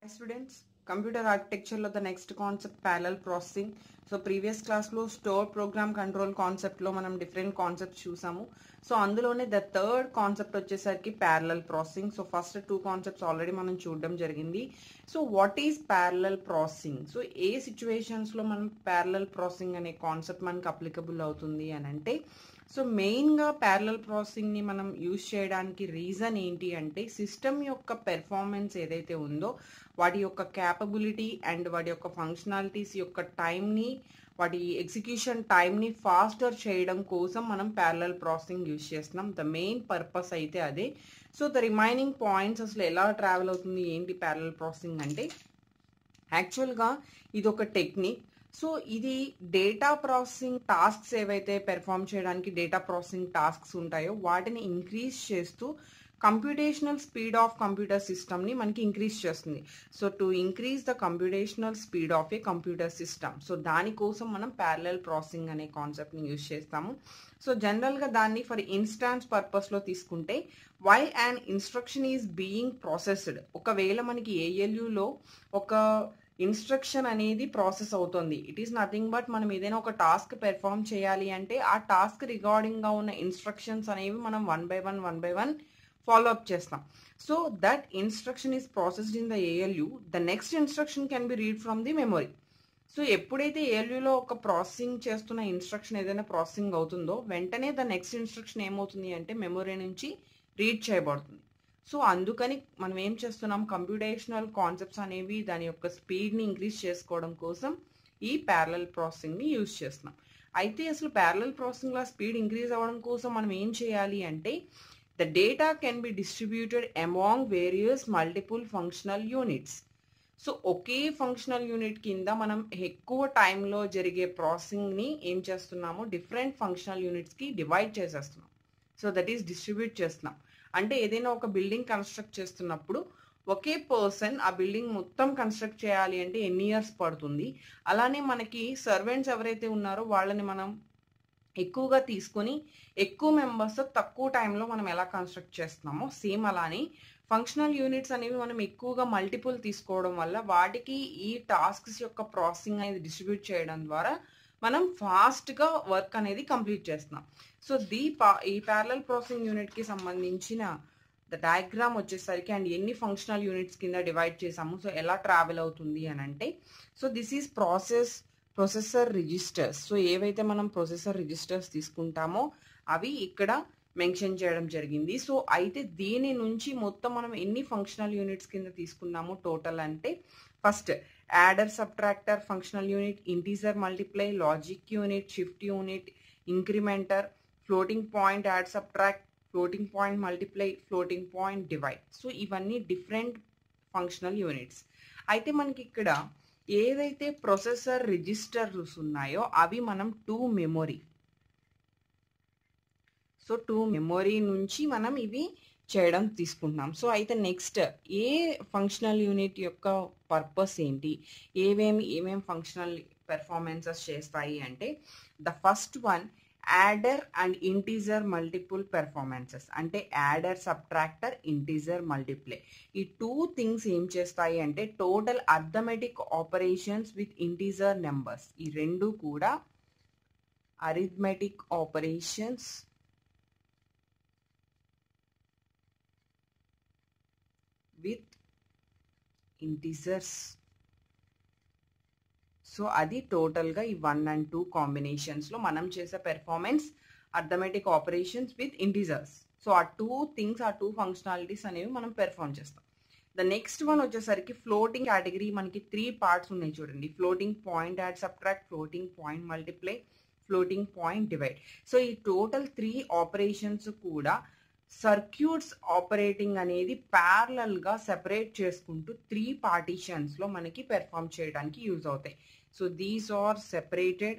students computer ఆర్కిటెక్చర్లో the next concept parallel processing so previous క్లాస్లో store program control కాన్సెప్ట్లో మనం డిఫరెంట్ కాన్సెప్ట్స్ చూసాము సో అందులోనే ద థర్డ్ కాన్సెప్ట్ వచ్చేసరికి parallel processing so first two concepts already మనం చూడడం జరిగింది so what is parallel processing so ఏ సిచ్యువేషన్స్లో మనం ప్యారలల్ ప్రాసెసింగ్ అనే కాన్సెప్ట్ మనకు అప్లికబుల్ అవుతుంది అని అంటే సో మెయిన్గా ప్యారలల్ ప్రాసెసింగ్ని మనం యూజ్ చేయడానికి రీజన్ ఏంటి అంటే సిస్టమ్ యొక్క పెర్ఫార్మెన్స్ ఏదైతే ఉందో వాటి యొక్క క్యాపబిలిటీ అండ్ వాటి యొక్క ఫంక్షనాలిటీస్ యొక్క టైంని వాటి ఎగ్జిక్యూషన్ టైంని ఫాస్టర్ చేయడం కోసం మనం ప్యారలల్ ప్రాసెసింగ్ యూజ్ చేస్తున్నాం ద మెయిన్ పర్పస్ అయితే అదే సో ద రిమైనింగ్ పాయింట్స్ అసలు ఎలా ట్రావెల్ అవుతుంది ఏంటి ప్యారలల్ ప్రాసెసింగ్ అంటే యాక్చువల్గా ఇది ఒక టెక్నిక్ సో ఇది డేటా ప్రాసెసింగ్ టాస్క్స్ ఏవైతే పెర్ఫామ్ చేయడానికి డేటా ప్రాసెసింగ్ టాస్క్స్ ఉంటాయో వాటిని ఇంక్రీజ్ చేస్తూ కంప్యూటేషనల్ స్పీడ్ ఆఫ్ కంప్యూటర్ సిస్టమ్ని మనకి ఇంక్రీజ్ చేస్తుంది so to increase the computational speed of a computer system so దానికోసం మనం ప్యారలల్ ప్రాసెసింగ్ అనే కాన్సెప్ట్ని యూజ్ చేస్తాము సో జనరల్గా దాన్ని ఫర్ ఇన్స్టాన్స్ పర్పస్లో తీసుకుంటే while and instruction is being processed ఒకవేళ మనకి ఏఎల్యూలో ఒక ఇన్స్ట్రక్షన్ అనేది ప్రాసెస్ అవుతుంది ఇట్ ఈస్ నథింగ్ బట్ మనం ఏదైనా ఒక టాస్క్ పెర్ఫామ్ చేయాలి అంటే ఆ టాస్క్ రిగార్డింగ్గా ఉన్న ఇన్స్ట్రక్షన్స్ అనేవి మనం one by one one by one follow up చేస్తాం so that instruction is processed in the ALU the next instruction can be read from the memory so ఎప్పుడైతే ఏఎల్యూలో ఒక ప్రాసెసింగ్ చేస్తున్న ఇన్స్ట్రక్షన్ ఏదైనా ప్రాసెసింగ్ అవుతుందో వెంటనే ద నెక్స్ట్ ఇన్స్ట్రక్షన్ ఏమవుతుంది అంటే మెమొరీ నుంచి రీడ్ చేయబడుతుంది సో అందుకని మనం ఏం చేస్తున్నాం కంప్యూటేషనల్ కాన్సెప్ట్స్ అనేవి దాని యొక్క స్పీడ్ని ఇంక్రీజ్ చేసుకోవడం కోసం ఈ ప్యారలల్ ప్రాసెసింగ్ని యూజ్ చేస్తున్నాం అయితే అసలు ప్యారలల్ ప్రాసెసింగ్లో స్పీడ్ ఇంక్రీజ్ అవ్వడం కోసం మనం ఏం చేయాలి అంటే the data can be distributed among various multiple functional units so ఒకే ఫంక్షనల్ యూనిట్ కింద మనం ఎక్కువ టైంలో జరిగే ప్రాసెసింగ్ని ఏం చేస్తున్నాము డిఫరెంట్ ఫంక్షనల్ యూనిట్స్కి డివైడ్ చేసేస్తున్నాం సో దట్ ఈస్ డిస్ట్రిబ్యూట్ చేస్తున్నాం అంటే ఏదైనా ఒక బిల్డింగ్ కన్స్ట్రక్ట్ చేస్తున్నప్పుడు ఒకే పర్సన్ ఆ బిల్డింగ్ మొత్తం కన్స్ట్రక్ట్ చేయాలి అంటే ఎన్ని ఇయర్స్ పడుతుంది అలానే మనకి సర్వెంట్స్ ఎవరైతే ఉన్నారో వాళ్ళని మనం ఎక్కువగా తీసుకొని ఎక్కువ మెంబర్స్ తక్కువ టైంలో మనం ఎలా కన్స్ట్రక్ట్ చేస్తున్నామో సేమ్ అలానే ఫంక్షనల్ యూనిట్స్ అనేవి మనం ఎక్కువగా మల్టిపుల్ తీసుకోవడం వల్ల వాటికి ఈ టాస్క్స్ యొక్క ప్రాసెసింగ్ అనేది డిస్ట్రిబ్యూట్ చేయడం ద్వారా మనం ఫాస్ట్గా వర్క్ అనేది కంప్లీట్ చేస్తున్నాం సో దీ పా ఈ ప్యారలల్ ప్రాసెసింగ్ యూనిట్కి సంబంధించిన ద డయాగ్రామ్ వచ్చేసరికి అండ్ ఎన్ని ఫంక్షనల్ యూనిట్స్ కింద డివైడ్ చేసాము సో ఎలా ట్రావెల్ అవుతుంది అని అంటే so this is process processor registers so ఏవైతే మనం ప్రొసెసర్ రిజిస్టర్స్ తీసుకుంటామో అవి ఇక్కడ మెన్షన్ చేయడం జరిగింది సో అయితే దీని నుంచి మొత్తం మనం ఎన్ని ఫంక్షనల్ యూనిట్స్ కింద తీసుకున్నాము టోటల్ అంటే first adder subtractor functional unit integer multiply logic unit shift unit incrementer floating point add subtract floating point multiply floating point divide so ఇవన్నీ డిఫరెంట్ ఫంక్షనల్ యూనిట్స్ అయితే మనకి ఇక్కడ ఏదైతే ప్రొసెసర్ రిజిస్టర్స్ ఉన్నాయో అవి మనం two memory so two memory నుంచి మనం ఇవి చేయడం తీసుకుంటున్నాం సో అయితే నెక్స్ట్ ఏ ఫంక్షనల్ యూనిట్ యొక్క పర్పస్ ఏంటి ఏమేమి ఏమేమి ఫంక్షనల్ పెర్ఫార్మెన్సెస్ చేస్తాయి అంటే the first one adder and integer multiple performances అంటే యాడర్ సబ్ట్రాక్టర్ ఇంటీజర్ మల్టిప్లే ఈ టూ థింగ్స్ ఏం చేస్తాయి అంటే total arithmetic operations with integer numbers ఈ రెండు కూడా arithmetic operations with integers so అది టోటల్గా ఈ వన్ అండ్ టూ కాంబినేషన్స్లో మనం చేసే performance arithmetic operations with integers so ఆ టూ థింగ్స్ ఆ టూ ఫంక్షనాలిటీస్ అనేవి మనం పెర్ఫామ్ చేస్తాం ద నెక్స్ట్ వన్ వచ్చేసరికి ఫ్లోటింగ్ కేటగిరీ మనకి త్రీ పార్ట్స్ ఉన్నాయి చూడండి floating point add subtract floating point multiply floating point divide so ఈ టోటల్ త్రీ ఆపరేషన్స్ కూడా సర్క్యూట్స్ ఆపరేటింగ్ అనేది ప్యారలల్గా సెపరేట్ చేసుకుంటూ త్రీ పార్టీషన్స్లో మనకి పెర్ఫామ్ చేయడానికి యూజ్ అవుతాయి so these are separated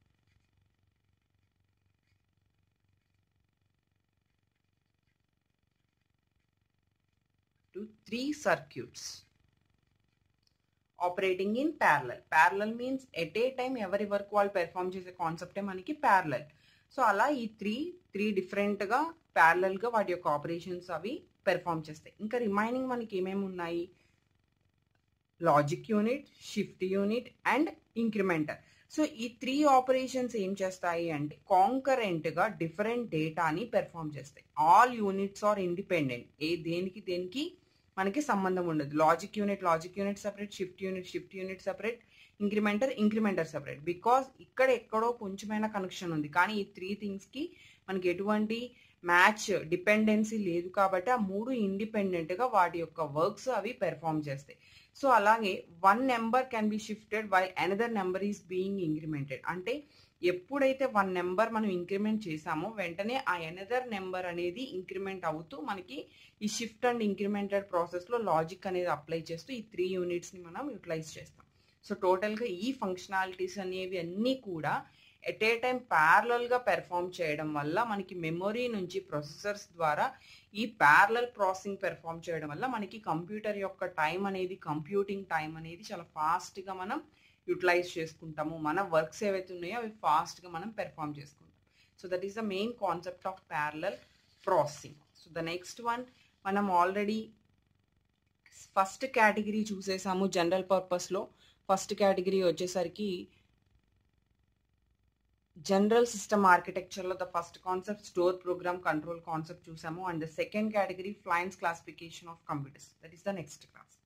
to three circuits operating in parallel parallel means at a time ఎవరి work వాళ్ళు పెర్ఫామ్ చేసే కాన్సెప్టే మనకి ప్యారలల్ సో అలా ఈ త్రీ త్రీ డిఫరెంట్గా ప్యారలల్గా వాటి యొక్క ఆపరేషన్స్ అవి పెర్ఫామ్ చేస్తాయి ఇంకా రిమైనింగ్ మనకి ఏమేమి ఉన్నాయి logic unit shift unit and incrementer so ఈ త్రీ ఆపరేషన్స్ ఏం చేస్తాయి అంటే కాంకరెంట్ గా డిఫరెంట్ డేటాని పెర్ఫామ్ చేస్తాయి ఆల్ యూనిట్స్ ఆర్ ఇండిపెండెంట్ ఏ దేనికి దేనికి మనకి సంబంధం ఉండదు logic unit logic unit separate shift unit shift unit separate incrementer incrementer separate because ఇక్కడ ఎక్కడో కొంచెమైన కనెక్షన్ ఉంది కానీ ఈ త్రీ థింగ్స్ కి మనకి ఎటువంటి మ్యాచ్ డిపెండెన్సీ లేదు కాబట్టి ఆ మూడు ఇండిపెండెంట్ గా వాటి యొక్క వర్క్స్ అవి పెర్ఫామ్ చేస్తాయి సో అలాగే one number can be shifted while another number is being incremented అంటే ఎప్పుడైతే వన్ నెంబర్ మనం ఇంక్రిమెంట్ చేసామో వెంటనే ఆ ఎనదర్ నెంబర్ అనేది ఇంక్రిమెంట్ అవుతూ మనకి ఈ షిఫ్ట్ అండ్ ఇంక్రిమెంటెడ్ ప్రాసెస్లో లాజిక్ అనేది అప్లై చేస్తూ ఈ త్రీ యూనిట్స్ని మనం యూటిలైజ్ చేస్తాం సో టోటల్గా ఈ ఫంక్షనాలిటీస్ అనేవి అన్నీ కూడా ఎట్ ఏ టైం గా పెర్ఫామ్ చేయడం వల్ల మనకి మెమొరీ నుంచి ప్రొసెసర్స్ ద్వారా ఈ ప్యారలల్ ప్రాసెసింగ్ పెర్ఫామ్ చేయడం వల్ల మనకి కంప్యూటర్ యొక్క టైం అనేది కంప్యూటింగ్ టైం అనేది చాలా ఫాస్ట్గా మనం యూటిలైజ్ చేసుకుంటాము మన వర్క్స్ ఏవైతే ఉన్నాయో అవి ఫాస్ట్గా మనం పెర్ఫామ్ చేసుకుంటాం so that is the main concept of parallel processing so the next one మనం ఆల్రెడీ ఫస్ట్ కేటగిరీ చూసేసాము జనరల్ పర్పస్లో ఫస్ట్ కేటగిరీ వచ్చేసరికి జనరల్ సిస్టమ్ ఆర్కిటెక్చర్లో the first concept store program control concept చూసాము and the second category Flynn's classification of computers that is the next class